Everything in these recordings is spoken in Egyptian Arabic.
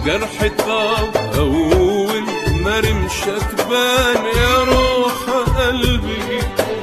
جرح طاب أول ما رمشك بان يا روح قلبي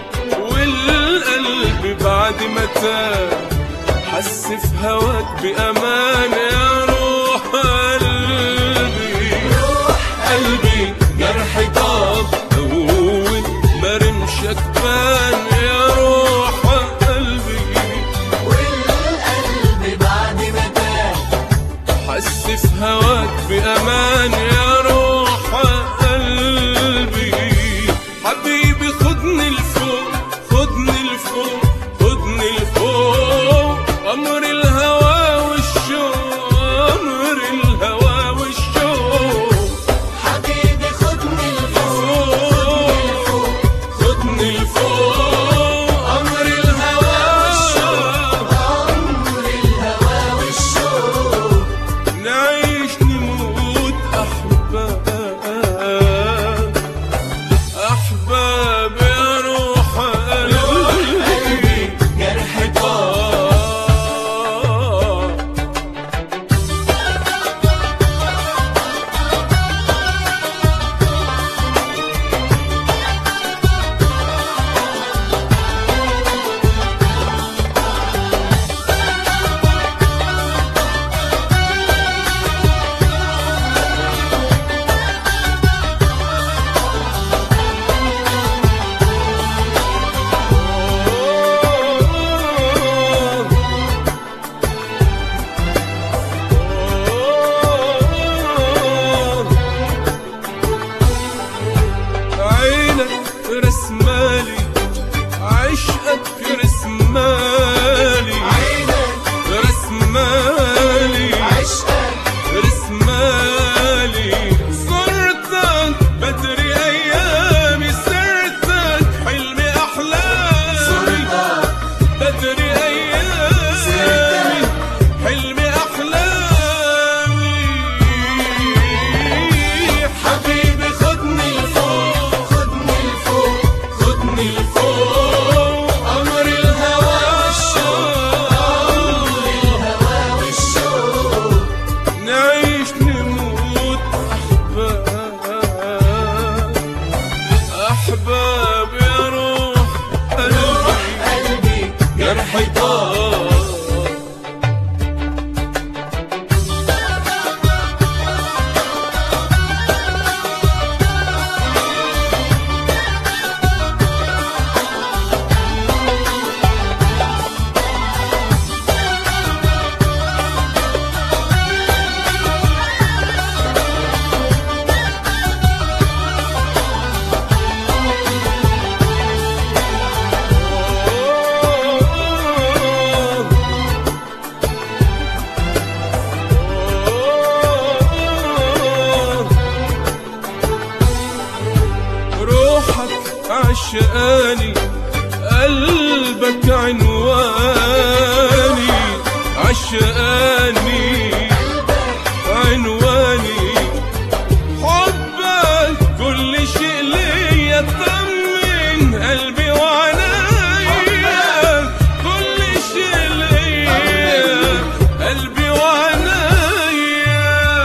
والقلب بعد ما تاه حس في هواك بأمان يا روح قلبي قلبي جرح طاب أول ما رمشك بان يا روح قلبي والقلب بعد ما تاه حس في هواك بأمان يا روح قلبي حبيبي خدني لفوق خدني لفوق خدني لفوق أمر الهوى والشوق أمر الهوى والشوق حبيبي خدني لفوق فوق خدني لفوق أمر الهوى والشوق عمر الهوى والشوق نعيش نموت أحباب أحباب يا روح قلبي جرح طاب آه عينك رسمالي عشقك رسمالي عينك رسمالي عشقك رسمالي صرتك بدري ايامي صرتك حلمي احلامي صرتك بدري ايامي صرتك حلمي احلامي حبيبي خدني لفوق خدني لفوق خدني لفوق قمر الهوى الهوى والشوق نعيش نموت أحباب أحباب يا روح قلبي قلبي جرحي طاب روحك عشقاني قلبك عنواني عشقاني عنواني حبك كل شيء ليا طمن قلبي وعنايا كل شيء ليا قلبي وعنايا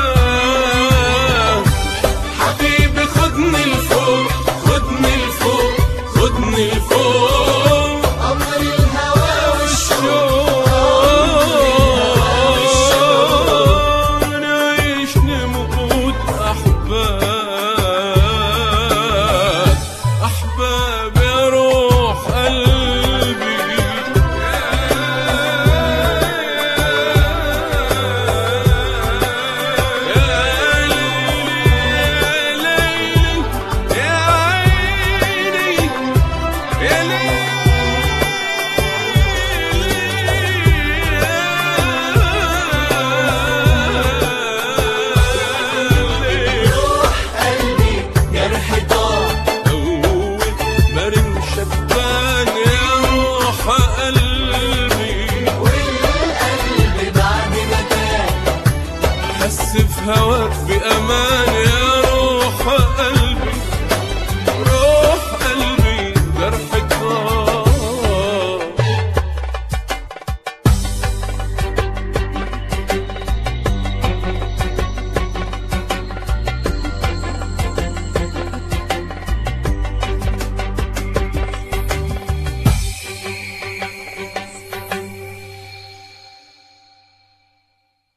حبيبي خدني لفوق خدني لفوق خدني لفوق قمر الهوى والشوق الشوق نعيش نموت أحباب أحباب يا روح قلبي يا ليلي يا عيني يا ليلي قلبي جرح طاب أول مرن شبان يا روح قلبي والقلب بعد ما تاه حس في هواك بأمان